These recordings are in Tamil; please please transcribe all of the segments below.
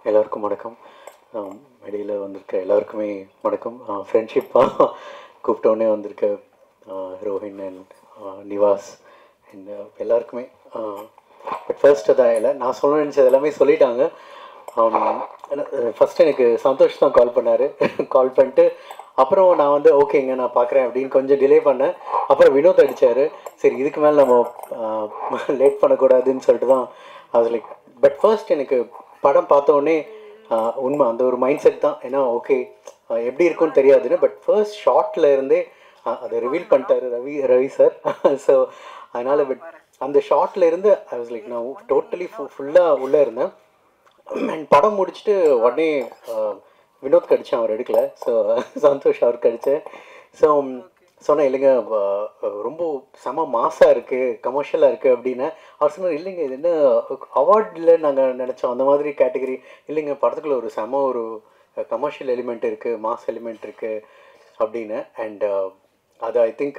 எல்லாருக்கும் வணக்கம் வெளியில் வந்திருக்க எல்லாருக்குமே வணக்கம் ஃப்ரெண்ட்ஷிப்பாக கூப்பிட்டோன்னே வந்திருக்க ஆஹ் ரோஹின் அண்ட் நிவாஸ் அண்ட் எல்லாருக்குமே பட் ஃபர்ஸ்ட் அதான் இல்லை நான் சொல்ல நினச்சது எல்லாமே சொல்லிட்டாங்க ஃபஸ்ட் எனக்கு சந்தோஷ் தான் கால் பண்ணார் கால் பண்ணிட்டு அப்புறம் நான் வந்து ஓகேங்க நான் பார்க்குறேன் அப்படின்னு கொஞ்சம் டிலே பண்ணேன் அப்புறம் வினோத் அடித்தார் சரி இதுக்கு மேலே நம்ம லேட் பண்ணக்கூடாதுன்னு சொல்லிட்டு தான் அது லைக் பட் ஃபர்ஸ்ட் எனக்கு படம் பார்த்த உடனே ஆஹ் உண்மை அந்த ஒரு மைண்ட் செட் தான் ஏன்னா ஓகே எப்படி இருக்கும்னு தெரியாதுன்னு பட் ஃபர்ஸ்ட் ஷார்ட்ல இருந்தே ஆஹ் அதை ரிவீல் பண்ணிட்டாரு ரவி ரவி சார் ஸோ அதனால் பட் அந்த ஷார்ட்ல இருந்து ஐ வாஸ் லைக் நான் டோட்டலி ஃபுல்லாக உள்ளே இருந்தேன் அண்ட் படம் முடிச்சுட்டு உடனே ஆஹ், வினோத் கடிச்சேன் அவர் எடுக்கல ஸோ சந்தோஷ் அவர் கடிச்சேன் ஸோ சொன்னேன் இல்லைங்க வ- ரொம்ப செம மாசாக இருக்குது கமர்ஷியலாக இருக்குது அப்படின்னு அவர் சொன்னார் இல்லைங்க இது என்ன அவார்டில் நாங்கள் நினச்சோம் அந்த மாதிரி கேட்டகரி இல்லைங்க படத்துக்குள்ள ஒரு செம ஒரு கமர்ஷியல் எலிமெண்ட் இருக்குது மாஸ் எலிமெண்ட் இருக்குது அப்படின்னு அண்ட் அது ஐ திங்க்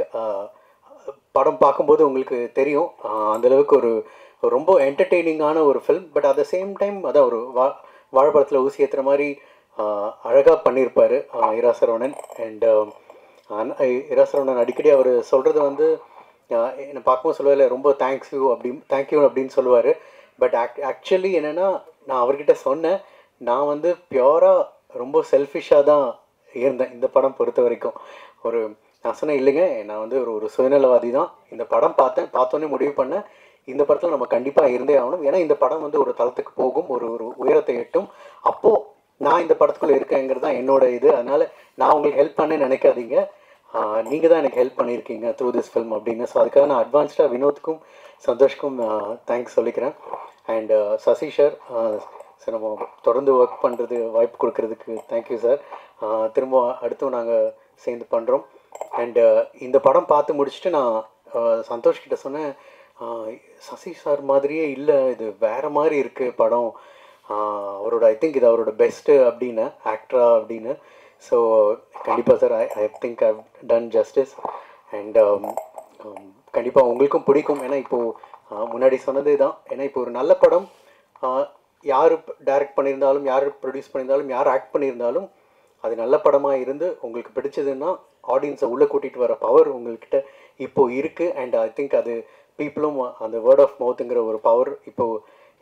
படம் பார்க்கும்போது உங்களுக்கு தெரியும் ஆஹ் அந்த அளவுக்கு ஒரு ஒரு ரொம்ப என்டர்டெய்னிங்கான ஒரு film but at the same time அதான் ஒரு வா வாழைப்பழத்தில் ஊசி ஏற்றுற மாதிரி அழகாக பண்ணியிருப்பார் இரா சரவணன் அண்ட் இரா சரவணன் அடிக்கடி அவர் சொல்கிறது வந்து ஆஹ் என்னை பார்க்கும்போது சொல்லுவார் ரொம்ப தேங்க்ஸ் யூ அப்படி தேங்க்யூ அப்படின்னு சொல்லுவார் பட் ஆக் ஆக்சுவலி என்னென்னா நான் அவர்கிட்ட சொன்னேன் நான் வந்து பியூராக ரொம்ப செல்ஃபிஷாக தான் இருந்தேன் இந்த படம் பொறுத்த வரைக்கும் ஒரு நான் சொன்னேன் இல்லைங்க நான் வந்து ஒரு ஒரு சுயநலவாதி தான் இந்த படம் பார்த்தேன் பார்த்தோன்னே முடிவு பண்ணேன் இந்த படத்தில் நம்ம கண்டிப்பாக இருந்தே ஆகணும் ஏன்னா இந்த படம் வந்து ஒரு தளத்துக்கு போகும் ஒரு ஒரு உயரத்தை எட்டும் அப்போது நான் இந்த படத்துக்குள்ளே இருக்கேங்கிறது தான் என்னோட இது அதனால் நான் உங்களுக்கு ஹெல்ப் பண்ண நினைக்காதீங்க நீங்கள் தான் எனக்கு ஹெல்ப் பண்ணியிருக்கீங்க த்ரூ திஸ் ஃபில்ம் அப்படின்னு ஸோ அதுக்காக நான் அட்வான்ஸ்டாக வினோத்துக்கும் சந்தோஷ்க்கும் தேங்க்ஸ் சொல்லிக்கிறேன் அண்ட் சசி சார் சார் நம்ம தொடர்ந்து ஒர்க் பண்ணுறது வாய்ப்பு கொடுக்கறதுக்கு தேங்க்யூ சார் திரும்ப அடுத்தும் நாங்கள் சேர்ந்து பண்ணுறோம் அண்டு இந்த படம் பார்த்து முடிச்சுட்டு நான் ஆஹ், சந்தோஷ் கிட்ட சொன்னேன் ஆஹ், சசி சார் மாதிரியே இல்லை இது வேற மாதிரி இருக்குது படம் ஆஹ், அவரோட ஐ திங்க் இது அவரோட பெஸ்ட்டு அப்படின்னு ஆக்டரா அப்படின்னு ஸோ கண்டிப்பாக sir I I think I done justice and கண்டிப்பாக உங்களுக்கும் பிடிக்கும் ஏன்னா இப்போது முன்னாடி சொன்னதே தான் ஏன்னா இப்போ ஒரு நல்ல படம் யார் டைரக்ட் பண்ணியிருந்தாலும் யார் ப்ரொடியூஸ் பண்ணியிருந்தாலும் யார் ஆக்ட் பண்ணியிருந்தாலும் அது நல்ல படமாக இருந்து உங்களுக்கு பிடிச்சதுன்னா ஆடியன்ஸை உள்ளே கூட்டிகிட்டு வர பவர் உங்கள்கிட்ட இப்போது இருக்குது அண்ட் ஐ திங்க் அது பீப்புளும் அந்த வேர்ட் ஆஃப் மவுத்துங்கிற ஒரு பவர் இப்போது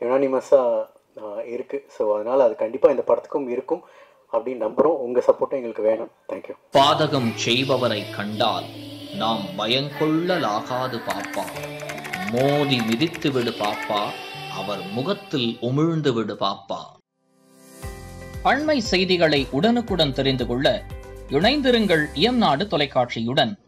யுனானிமஸாக இருக்குது ஸோ அதனால் அது கண்டிப்பாக இந்த படத்துக்கும் இருக்கும் அப்படின்னு நம்புகிறோம் உங்கள் சப்போர்ட்டும் எங்களுக்கு வேணும் தேங்க்யூ பாதகம் செய்பவரை கண்டால் நாம் பயங்கொள்ளலாகாது பாப்பா மோதி மிதித்து விடு பாப்பா அவர் முகத்தில் உமிழ்ந்து விடு பாப்பா அண்மை செய்திகளை உடனுக்குடன் தெரிந்து கொள்ள இணைந்திருங்கள் இயம்நாடு தொலைக்காட்சியுடன்